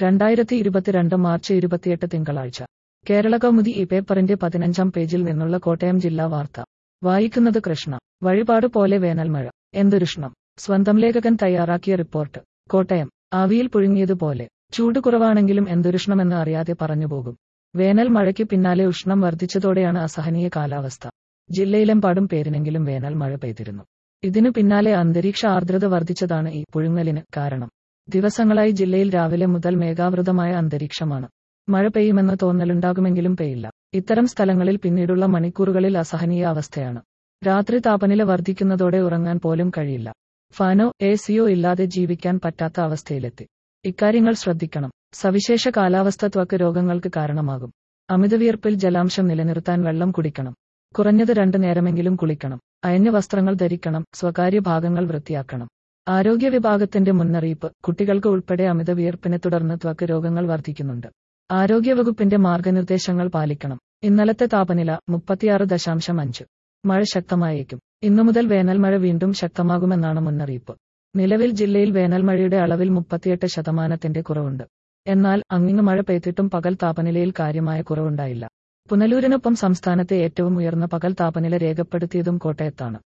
രണ്ടായിരത്തി ഇരുപത്തിരണ്ട് മാർച്ച് ഇരുപത്തിയെട്ട് തിങ്കളാഴ്ച കേരള കൗമുദി ഈ പേപ്പറിന്റെ പതിനഞ്ചാം പേജിൽ നിന്നുള്ള കോട്ടയം ജില്ലാ വാർത്ത വായിക്കുന്നത് കൃഷ്ണ വഴിപാട് പോലെ വേനൽമഴ എന്തൊരുഷ്ണം സ്വന്തം ലേഖകൻ തയ്യാറാക്കിയ റിപ്പോർട്ട് കോട്ടയം ആവിയിൽ പുഴുങ്ങിയതുപോലെ ചൂട് കുറവാണെങ്കിലും എന്തൊരുഷ്ണമെന്ന് അറിയാതെ പറഞ്ഞുപോകും വേനൽ മഴയ്ക്ക് പിന്നാലെ ഉഷ്ണം വർദ്ധിച്ചതോടെയാണ് അസഹനീയ കാലാവസ്ഥ ജില്ലയിലെമ്പാടും പേരിനെങ്കിലും വേനൽ മഴ പെയ്തിരുന്നു ഇതിനു പിന്നാലെ അന്തരീക്ഷ ആർദ്രത വർദ്ധിച്ചതാണ് ഈ പുഴുങ്ങലിന് കാരണം ദിവസങ്ങളായി ജില്ലയിൽ രാവിലെ മുതൽ മേഘാവൃതമായ അന്തരീക്ഷമാണ് മഴ പെയ്യുമെന്ന തോന്നലുണ്ടാകുമെങ്കിലും പെയ്യില്ല ഇത്തരം സ്ഥലങ്ങളിൽ പിന്നീടുള്ള മണിക്കൂറുകളിൽ അസഹനീയ അവസ്ഥയാണ് രാത്രി താപനില വർദ്ധിക്കുന്നതോടെ ഉറങ്ങാൻ പോലും കഴിയില്ല ഫാനോ എ സിയോ ഇല്ലാതെ ജീവിക്കാൻ പറ്റാത്ത അവസ്ഥയിലെത്തി ഇക്കാര്യങ്ങൾ ശ്രദ്ധിക്കണം സവിശേഷ കാലാവസ്ഥ ത്വക്ക് രോഗങ്ങൾക്ക് കാരണമാകും അമിതവിയർപ്പിൽ ജലാംശം നിലനിർത്താൻ വെള്ളം കുടിക്കണം കുറഞ്ഞത് രണ്ടു നേരമെങ്കിലും കുളിക്കണം അയഞ്ഞ വസ്ത്രങ്ങൾ ധരിക്കണം സ്വകാര്യ ഭാഗങ്ങൾ വൃത്തിയാക്കണം ആരോഗ്യ വിഭാഗത്തിന്റെ മുന്നറിയിപ്പ് കുട്ടികൾക്ക് ഉൾപ്പെടെ അമിത വിയർപ്പിനെ തുടർന്ന് ത്വക്ക് രോഗങ്ങൾ വർദ്ധിക്കുന്നുണ്ട് ആരോഗ്യവകുപ്പിന്റെ മാർഗനിർദ്ദേശങ്ങൾ പാലിക്കണം ഇന്നലത്തെ താപനില മുപ്പത്തിയാറ് ദശാംശം അഞ്ച് മഴ ശക്തമായേക്കും ഇന്നു മുതൽ വേനൽമഴ വീണ്ടും ശക്തമാകുമെന്നാണ് മുന്നറിയിപ്പ് നിലവിൽ ജില്ലയിൽ വേനൽമഴയുടെ അളവിൽ മുപ്പത്തിയെട്ട് ശതമാനത്തിന്റെ കുറവുണ്ട് എന്നാൽ അങ്ങിങ്ങ് മഴ പെയ്തിട്ടും പകൽ താപനിലയിൽ കാര്യമായ കുറവുണ്ടായില്ല പുനലൂരിനൊപ്പം സംസ്ഥാനത്തെ ഏറ്റവും ഉയർന്ന പകൽ താപനില രേഖപ്പെടുത്തിയതും കോട്ടയത്താണ്